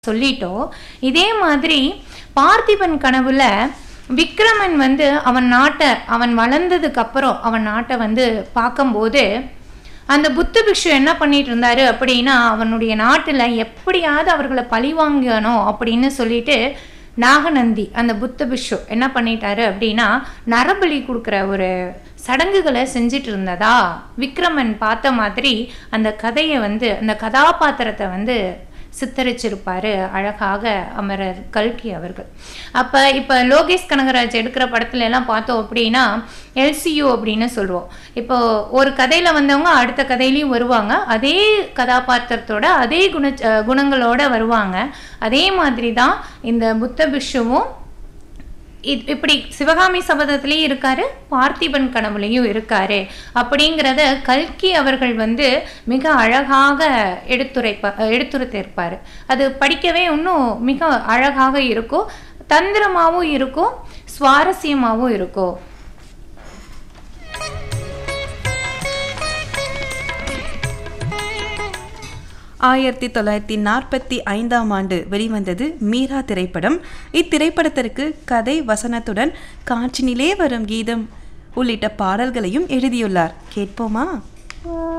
சொல்லிட்டோம் இதே மாதிரி பார்த்திபன் கனவுல விக்ரமன் வந்து அவன் நாட்டை அவன் வளர்ந்ததுக்கு அப்புறம் அவன் நாட்டை வந்து பார்க்கும்போது அந்த புத்த பிக்ஷு என்ன பண்ணிட்டு இருந்தாரு அப்படின்னா அவனுடைய நாட்டில் எப்படியாவது அவர்களை பழி வாங்கணும் அப்படின்னு சொல்லிட்டு நாகநந்தி அந்த புத்த பிக்ஷு என்ன பண்ணிட்டாரு அப்படின்னா நரபலி கொடுக்குற ஒரு சடங்குகளை செஞ்சிட்டு இருந்ததா விக்ரமன் பார்த்த மாதிரி அந்த கதையை வந்து அந்த கதாபாத்திரத்தை வந்து சித்தரிச்சிருப்பாரு அழகாக அமரர் கல்கி அவர்கள் அப்போ இப்போ லோகேஷ் கனகராஜ் எடுக்கிற படத்துல எல்லாம் பார்த்தோம் அப்படின்னா எல்சியூ அப்படின்னு சொல்லுவோம் இப்போ ஒரு கதையில் வந்தவங்க அடுத்த கதையிலையும் வருவாங்க அதே கதாபாத்திரத்தோட அதே குண அஹ் குணங்களோட வருவாங்க அதே மாதிரி தான் இந்த புத்த பிஷுவும் இ- இப்படி சிவகாமி சபதத்திலையும் இருக்காரு பார்த்திபன் கனவுலையும் இருக்காரு அப்படிங்கிறத கல்கி அவர்கள் வந்து மிக அழகாக எடுத்துரைப்ப எடுத்துரைத்திருப்பாரு அது படிக்கவே இன்னும் மிக அழகாக இருக்கும் தந்திரமாகவும் இருக்கும் சுவாரஸ்யமாகவும் இருக்கும் ஆயிரத்தி தொள்ளாயிரத்தி நாற்பத்தி ஐந்தாம் ஆண்டு வெளிவந்தது மீரா திரைப்படம் இத்திரைப்படத்திற்கு கதை வசனத்துடன் காற்றினிலே வரும் கீதம் உள்ளிட்ட பாடல்களையும் எழுதியுள்ளார் கேட்போமா